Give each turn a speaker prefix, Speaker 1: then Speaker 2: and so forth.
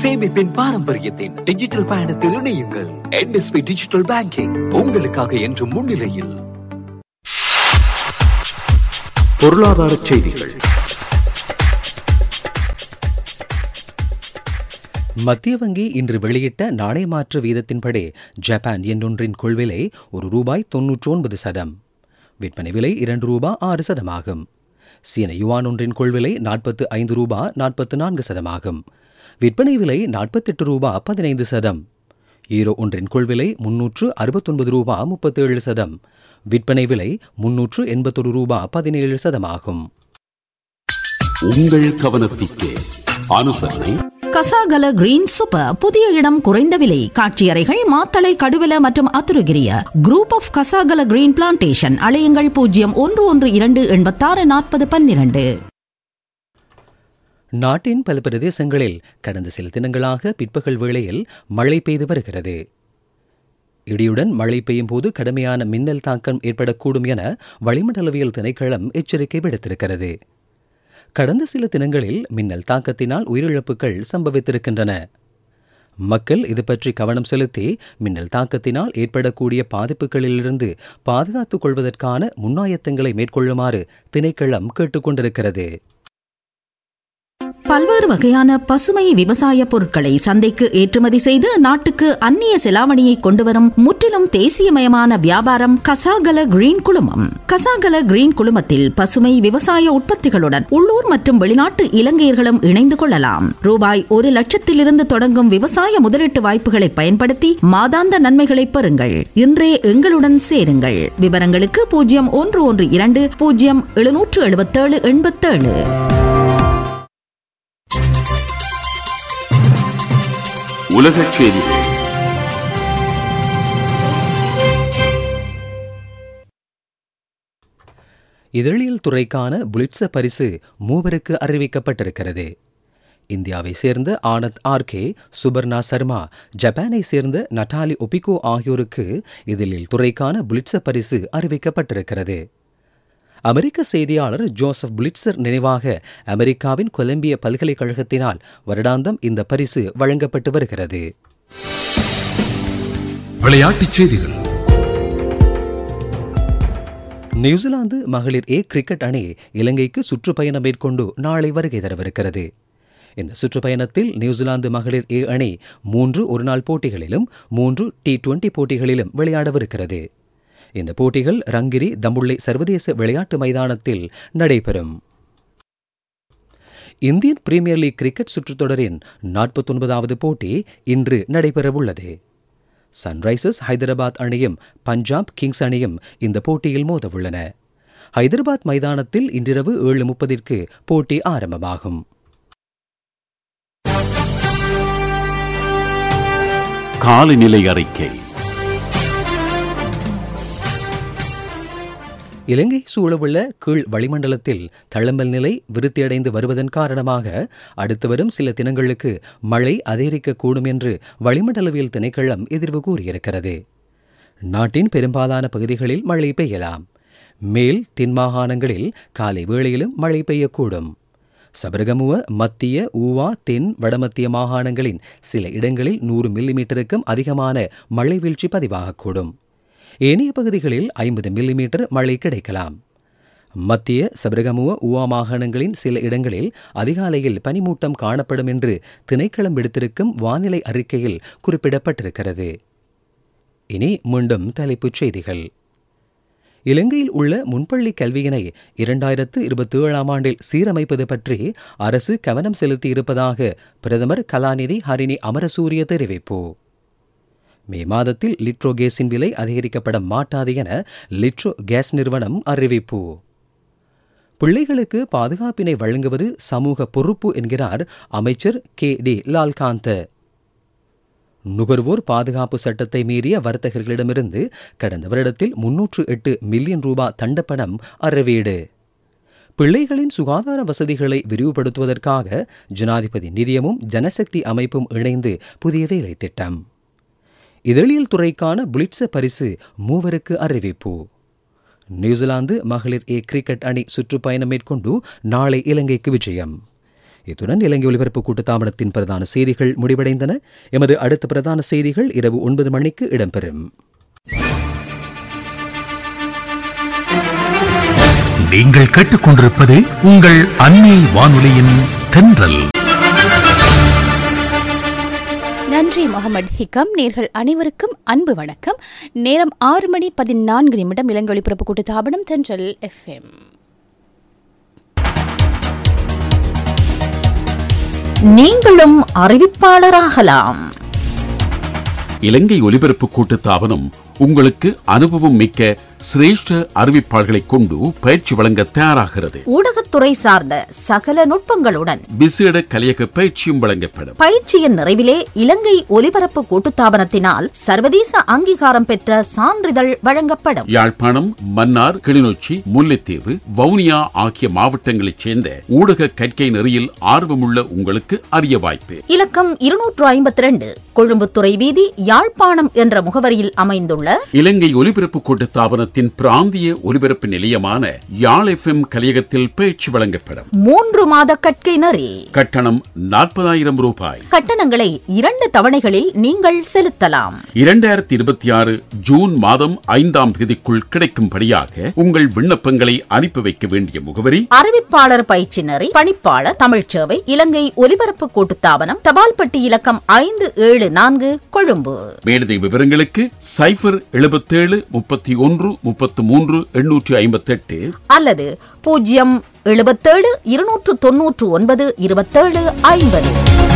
Speaker 1: சேமிப்பின் பாரம்பரியத்தின் டிஜிட்டல் பயணத்தில் இணையுங்கள் என்எஸ்பி டிஜிட்டல் பேங்கிங் உங்களுக்காக என்று முன்னிலையில் பொருளாதார செய்திகள்
Speaker 2: மத்திய வங்கி இன்று வெளியிட்ட நாணய மாற்று வீதத்தின்படி ஜப்பான் என்னொன்றின் கொள்விலை ஒரு ரூபாய் தொன்னூற்றி ஒன்பது சதம் விற்பனை விலை இரண்டு ரூபாய் ஆறு சதமாகும் சீன யுவான் ஒன்றின் கொள்விலை நாற்பத்து ஐந்து ரூபாய் நாற்பத்து நான்கு சதமாகும் விற்பனை விலை நாற்பத்தெட்டு ரூபாய் பதினைந்து சதம் ஈரோ ஒன்றின் கொள்விலை முன்னூற்று அறுபத்தொன்பது ரூபாய் முப்பத்தேழு சதம் விற்பனை விலை முன்னூற்று எண்பத்தொரு ரூபாய் பதினேழு சதமாகும்
Speaker 3: உங்கள் கவனத்திற்கு அனுசரணை
Speaker 4: கசாகல கிரீன் சூப்பர் புதிய இடம் குறைந்த விலை காட்சியறைகள் மாத்தளை கடுவல மற்றும் Athurugiriya group of Kasagala green plantation அலையுங்கள் பூஜ்ஜியம் ஒன்று ஒன்று இரண்டு எண்பத்தாறு நாற்பது பன்னிரண்டு
Speaker 2: நாட்டின் பல பிரதேசங்களில் கடந்த சில தினங்களாக பிற்பகல் வேளையில் மழை பெய்து வருகிறது இடியுடன் மழை பெய்யும் போது கடுமையான மின்னல் தாக்கம் ஏற்படக்கூடும் என வளிமண்டலவியல் திணைக்களம் எச்சரிக்கை விடுத்திருக்கிறது கடந்த சில தினங்களில் மின்னல் தாக்கத்தினால் உயிரிழப்புகள் சம்பவித்திருக்கின்றன மக்கள் இது பற்றி கவனம் செலுத்தி மின்னல் தாக்கத்தினால் ஏற்படக்கூடிய பாதிப்புகளிலிருந்து பாதுகாத்துக் கொள்வதற்கான முன்னாயத்தங்களை மேற்கொள்ளுமாறு திணைக்களம் கேட்டுக்கொண்டிருக்கிறது
Speaker 4: பல்வேறு வகையான பசுமை விவசாய பொருட்களை சந்தைக்கு ஏற்றுமதி செய்து நாட்டுக்கு அந்நிய செலாவணியை கொண்டுவரும் முற்றிலும் தேசியமயமான வியாபாரம் கசாகல கிரீன் குழுமம் கசாகல கிரீன் குழுமத்தில் பசுமை விவசாய உற்பத்திகளுடன் உள்ளூர் மற்றும் வெளிநாட்டு இலங்கையர்களும் இணைந்து கொள்ளலாம் ரூபாய் ஒரு லட்சத்திலிருந்து தொடங்கும் விவசாய முதலீட்டு வாய்ப்புகளை பயன்படுத்தி மாதாந்த நன்மைகளை பெறுங்கள் இன்றே எங்களுடன் சேருங்கள் விவரங்களுக்கு பூஜ்ஜியம் ஒன்று ஒன்று இரண்டு பூஜ்ஜியம் எழுநூற்று எழுபத்தேழு எண்பத்தேழு
Speaker 3: உலகச் செய்திகள்
Speaker 2: இதழியல் துறைக்கான புலிட்ச பரிசு மூவருக்கு அறிவிக்கப்பட்டிருக்கிறது இந்தியாவை சேர்ந்த ஆனந்த் ஆர்கே சுபர்ணா சர்மா ஜப்பானை சேர்ந்த நட்டாலி ஒபிகோ ஆகியோருக்கு இதழியல் துறைக்கான புலிட்ச பரிசு அறிவிக்கப்பட்டிருக்கிறது அமெரிக்க செய்தியாளர் ஜோசப் புலிட்சர் நினைவாக அமெரிக்காவின் கொலம்பிய பல்கலைக்கழகத்தினால் வருடாந்தம் இந்த பரிசு வழங்கப்பட்டு வருகிறது
Speaker 5: விளையாட்டுச் செய்திகள்
Speaker 2: நியூசிலாந்து மகளிர் ஏ கிரிக்கெட் அணி இலங்கைக்கு சுற்றுப்பயணம் மேற்கொண்டு நாளை வருகை தரவிருக்கிறது இந்த சுற்றுப்பயணத்தில் நியூசிலாந்து மகளிர் ஏ அணி மூன்று ஒருநாள் போட்டிகளிலும் மூன்று டி டுவெண்டி போட்டிகளிலும் விளையாடவிருக்கிறது இந்த போட்டிகள் ரங்கிரி தம்புள்ளை சர்வதேச விளையாட்டு மைதானத்தில் நடைபெறும் இந்தியன் பிரீமியர் லீக் கிரிக்கெட் சுற்றுத்தொடரின் நாற்பத்தொன்பதாவது போட்டி இன்று நடைபெறவுள்ளது சன்ரைசர்ஸ் ஹைதராபாத் அணியும் பஞ்சாப் கிங்ஸ் அணியும் இந்த போட்டியில் மோதவுள்ளன ஹைதராபாத் மைதானத்தில் இன்றிரவு ஏழு முப்பதிற்கு போட்டி ஆரம்பமாகும்
Speaker 3: காலநிலை அறிக்கை
Speaker 2: இலங்கை சூழவுள்ள கீழ் வளிமண்டலத்தில் தளம்பல் நிலை விருத்தியடைந்து வருவதன் காரணமாக அடுத்து வரும் சில தினங்களுக்கு மழை அதிகரிக்கக்கூடும் என்று வளிமண்டலவியல் திணைக்களம் எதிர்வு கூறியிருக்கிறது நாட்டின் பெரும்பாலான பகுதிகளில் மழை பெய்யலாம் மேல் தென் மாகாணங்களில் காலை வேளையிலும் மழை பெய்யக்கூடும் சபரகமுவ மத்திய ஊவா தென் வடமத்திய மாகாணங்களின் சில இடங்களில் நூறு மில்லிமீட்டருக்கும் அதிகமான மழை வீழ்ச்சி பதிவாகக்கூடும் ஏனைய பகுதிகளில் ஐம்பது மில்லிமீட்டர் மழை கிடைக்கலாம் மத்திய சபரகமுவ உவா மாகாணங்களின் சில இடங்களில் அதிகாலையில் பனிமூட்டம் காணப்படும் என்று திணைக்களம் விடுத்திருக்கும் வானிலை அறிக்கையில் குறிப்பிடப்பட்டிருக்கிறது இனி மீண்டும் தலைப்புச் செய்திகள் இலங்கையில் உள்ள முன்பள்ளி கல்வியினை இரண்டாயிரத்து இருபத்தி ஏழாம் ஆண்டில் சீரமைப்பது பற்றி அரசு கவனம் செலுத்தி இருப்பதாக பிரதமர் கலாநிதி ஹரிணி அமரசூரிய தெரிவிப்பு மே மாதத்தில் லிட்ரோ கேஸின் விலை அதிகரிக்கப்பட மாட்டாது என லிட்ரோ கேஸ் நிறுவனம் அறிவிப்பு பிள்ளைகளுக்கு பாதுகாப்பினை வழங்குவது சமூக பொறுப்பு என்கிறார் அமைச்சர் கே டி லால்காந்த நுகர்வோர் பாதுகாப்பு சட்டத்தை மீறிய வர்த்தகர்களிடமிருந்து கடந்த வருடத்தில் முன்னூற்று எட்டு மில்லியன் ரூபாய் தண்டப்பணம் அறவீடு பிள்ளைகளின் சுகாதார வசதிகளை விரிவுபடுத்துவதற்காக ஜனாதிபதி நிதியமும் ஜனசக்தி அமைப்பும் இணைந்து புதிய வேலை திட்டம் இதழியல் துறைக்கான புலிட்ச பரிசு மூவருக்கு அறிவிப்பு நியூசிலாந்து மகளிர் ஏ கிரிக்கெட் அணி சுற்றுப்பயணம் மேற்கொண்டு நாளை இலங்கைக்கு விஜயம் இத்துடன் இலங்கை ஒலிபரப்பு கூட்டுத்தாபனத்தின் பிரதான செய்திகள் முடிவடைந்தன எமது அடுத்த பிரதான செய்திகள் இரவு ஒன்பது மணிக்கு இடம்பெறும்
Speaker 5: நீங்கள் கேட்டுக்கொண்டிருப்பது உங்கள் அன்னை வானொலியின் தென்றல்
Speaker 6: நன்றி முகமது ஹிகம் நேர்கள் அனைவருக்கும் அன்பு வணக்கம் நேரம் ஆறு மணி பதினான்கு நிமிடம் இலங்கை ஒலிபரப்பு கூட்டு தாபனம் தென்றல் எஃப்எம்
Speaker 4: நீங்களும் அறிவிப்பாளராகலாம்
Speaker 3: இலங்கை ஒலிபரப்பு கூட்டுத்தாபனம் உங்களுக்கு அனுபவம் மிக்க சிரேஷ்ட அறிவிப்பாளர்களை கொண்டு பயிற்சி வழங்க தயாராகிறது
Speaker 4: ஊடகத்துறை சார்ந்த சகல நுட்பங்களுடன்
Speaker 3: விசேட கலையக பயிற்சியும் வழங்கப்படும்
Speaker 4: பயிற்சியின் நிறைவிலே இலங்கை ஒலிபரப்பு கூட்டுத்தாபனத்தினால் சர்வதேச அங்கீகாரம் பெற்ற சான்றிதழ் வழங்கப்படும்
Speaker 3: யாழ்ப்பாணம் மன்னார் கிளிநொச்சி முல்லைத்தீவு வவுனியா ஆகிய மாவட்டங்களைச் சேர்ந்த ஊடக கற்கை நெறியில் ஆர்வமுள்ள உங்களுக்கு அரிய வாய்ப்பு
Speaker 4: இலக்கம் இருநூற்று ஐம்பத்தி ரெண்டு கொழும்புத்துறை வீதி யாழ்ப்பாணம் என்ற முகவரியில் அமைந்துள்ள
Speaker 3: இலங்கை ஒலிபரப்பு கூட்டுத்தாபனத்தின் பிராந்திய ஒலிபரப்பு நிலையமான யாழ் எஃப்எம் கலையகத்தில் பயிற்சி வழங்கப்படும்
Speaker 4: மூன்று மாத கற்கை நெறி
Speaker 3: கட்டணம் நாற்பதாயிரம் ரூபாய்
Speaker 4: கட்டணங்களை இரண்டு தவணைகளில் நீங்கள் செலுத்தலாம்
Speaker 3: இரண்டாயிரத்தி இருபத்தி ஆறு ஜூன் மாதம் ஐந்தாம் தேதிக்குள் கிடைக்கும்படியாக உங்கள் விண்ணப்பங்களை அனுப்பி வைக்க வேண்டிய முகவரி
Speaker 4: அறிவிப்பாளர் பயிற்சி நெறி பணிப்பாளர் தமிழ்ச்சேவை இலங்கை ஒலிபரப்பு கூட்டுத்தாபனம் தபால் பெட்டி இலக்கம் ஐந்து ஏழு நான்கு கொழும்பு
Speaker 3: மேலதிக விவரங்களுக்கு சைபர் எழுபத்தேழு முப்பத்தி ஒன்று முப்பத்து மூன்று எண்ணூற்றி ஐம்பத்தெட்டு
Speaker 4: அல்லது பூஜ்ஜியம் எழுபத்தேழு இருநூற்று தொன்னூற்று ஒன்பது இருபத்தேழு ஐம்பது